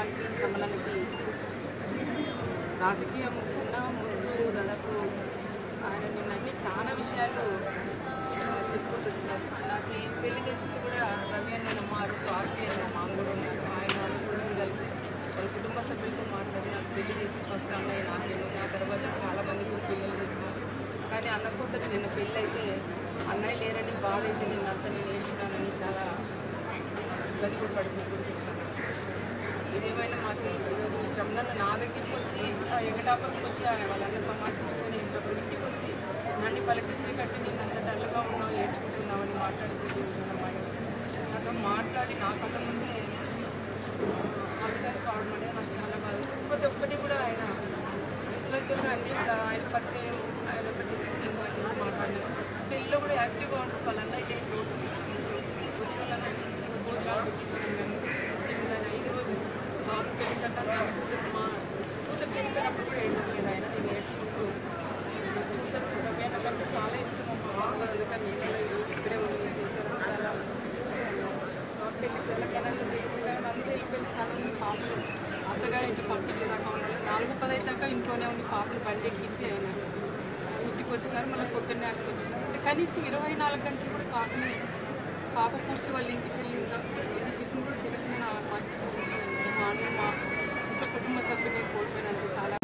కుటుంబానికి చమలనికి రాజకీయం ఉన్న ముందు దాదాపు ఆయన నిన్నన్ని చాలా విషయాలు ఆ, చెప్పుకుంటూ వచ్చినారు నాకు ఈ పెళ్లి చేసింది కూడా రవి అని నేను మా రోజు ఆర్పీ అని మా మామూలు ఉన్నారు ఆయన కుటుంబం కలిసి వాళ్ళ కుటుంబ సభ్యులతో మాట్లాడి నాకు పెళ్లి చేసి ఫస్ట్ అన్నయ్య నాకేమో నా తర్వాత చాలా మంది కూడా పిల్లలు చేసినారు కానీ అన్నకొద్దరు నిన్న పెళ్ళి అయితే అన్నయ్య లేరని బాధ అయితే నిన్న అంతా నేను ఏడ్చినానని చాలా ఇబ్బంది కూడా పడుతుంది కూడా చెప్తాను ఇదేమైనా మాకు ఈరోజు చమ్మన్న నా దగ్గరికి వచ్చి ఆ ఎగటాపరికి వచ్చి ఆయన వాళ్ళన్న సమాజం చూసుకొని ఇంకొక ఇంటికి వచ్చి నన్ను పలికించే కట్టి నేను అంత డల్గా ఉన్నావు ఏడ్చుకుంటున్నావు అని మాట్లాడి చూపించిన మాట నాతో మాట్లాడి నా కళ్ళ ముందే అందుకని కావడం అనేది నాకు చాలా బాధ ప్రతి ఒక్కటి కూడా ఆయన అంచులంచులుగా అన్ని కూడా ఆయన పరిచయం ఆయన పట్టించుకుంటుంది అన్ని మాట్లాడినారు పెళ్ళిలో కూడా యాక్టివ్గా ఉంటుంది వాళ్ళన్న అయితే రోడ్డు తెచ్చుకుంటూ వచ్చిన వాళ్ళని భోజనాలు పెట్టించడం కానీ ఐదు రోజులు బాబు పెళ్లి కట్ట నా కూతురు మా కూతురు చనిపోయినప్పుడు కూడా ఏడ్చుకోలేదు ఆయన నేను నేర్చుకుంటూ కూతురు రమ్యాన్న కంటే చాలా ఇష్టం మా బాబు అందుకని నేను కూడా ఇక్కడే ఉండి చేశాను చాలా మా పెళ్లి చెల్లకైనా చేసింది కానీ అంతా వెళ్ళిపోయింది తనని పాపలు అత్తగారి ఇంటికి పంపించేదాకా ఉన్నారు నాలుగు పదైదు దాకా ఇంట్లోనే ఉండి పాపలు బండి ఎక్కించి ఆయన ఇంటికి వచ్చినారు మళ్ళీ పొద్దున్నే అక్కడికి వచ్చినారు అంటే కనీసం ఇరవై నాలుగు గంటలు కూడా కాకుండా పాప పూర్తి వాళ్ళ ఇంటికి వెళ్ళి ఇంకా ఇది టిఫిన్ కూడా తినకుండా నా మా మా అన్న, మా కుటుంబ సభ్యులే కోల్పోయినందుకు చాలా